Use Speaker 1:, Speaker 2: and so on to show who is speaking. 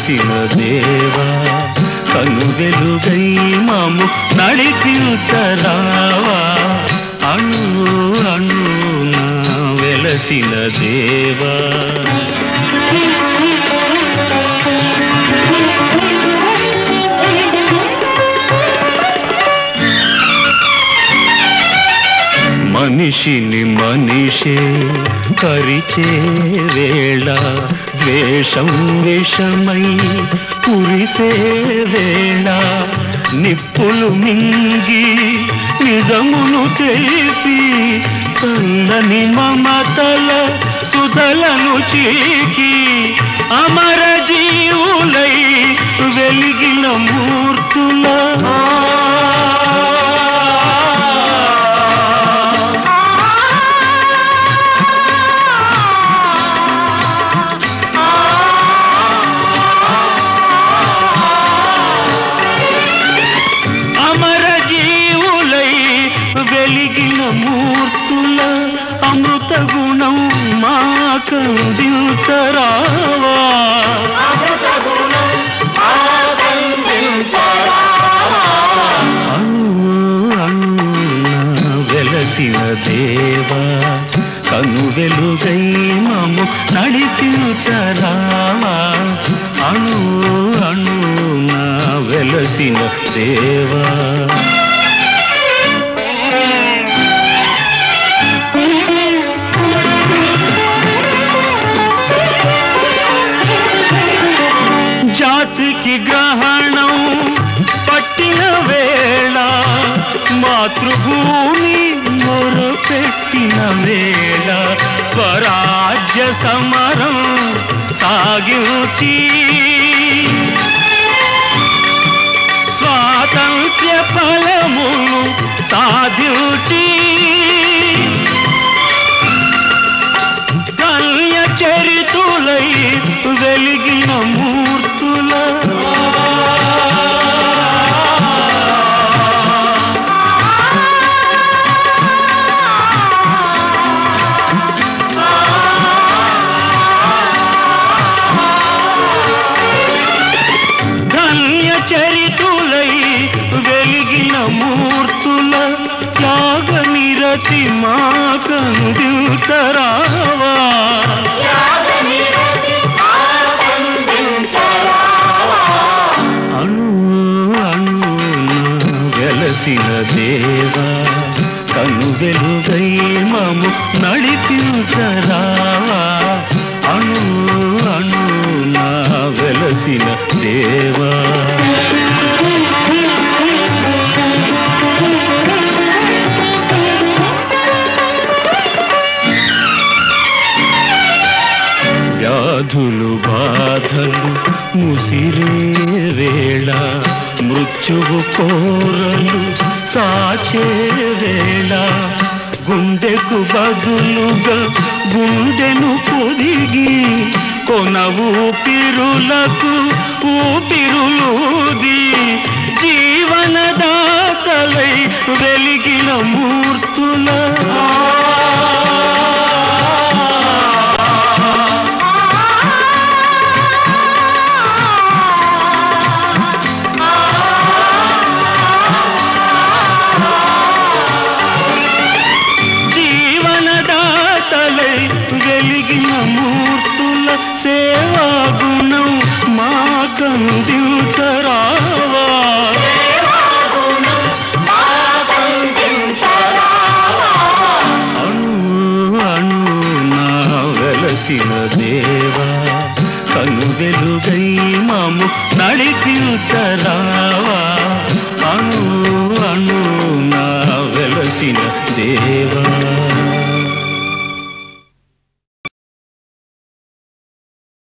Speaker 1: వెలసిన దేవా కను వెలుగై మాము నడిపించరావా అణు అణు వెలసిన దేవా మనిషిని మనిషే కరిచే వేళ ద్వేషం విషమై కురిసే వేళ నిప్పులు మింగి నిజమును తెలిపి చల్లని మమతల సుధలను చీకి అమర జీవులై వెలిగిన మూర్తుల అమర జీవులై వెలిగిన మూర్తుల అమృత గుణం మాకందించరావా అణు అణున వెలసిన దేవా కను వెలుగై మము నడిపించరావా అణు అణున వెలసిన దేవా జాతికి గ్రహణం పట్టిన వేళ మాతృభూమి మొరపెట్టిన వేళ స్వరాజ్య సమరం సాగించి స్వాతంత్ర్య ఫలమును సాధించి కల్య చరితులై వెలిగిన మూర్తుల ధన్య చరితులై వెలిగిన మూర్తుల త్యాగ నిరతి మాకందించరావా అణు అణున వెలసిన దేవా కను వెలుగై మము నడిపించరావా అణు అణున వెలసిన దేవా వ్యాధులు బాధలు ముసిరే వేళ మృత్యువు కోరలు సాచే వేళ గుండెకు బదులుగా గుండెను పొదిగి కొన ఊపిరులకు ఊపిరులూది జీవనదాతలై వెలిగిన మూర్తుల జీవనదాతలై వెలిగిన మూర్తుల సేవా గుణం మాకందించరావా అణు అణున వెలసిన దేవా కను వెలుగై మాము నడిపించరావా అణు అణున వెలసిన దేవా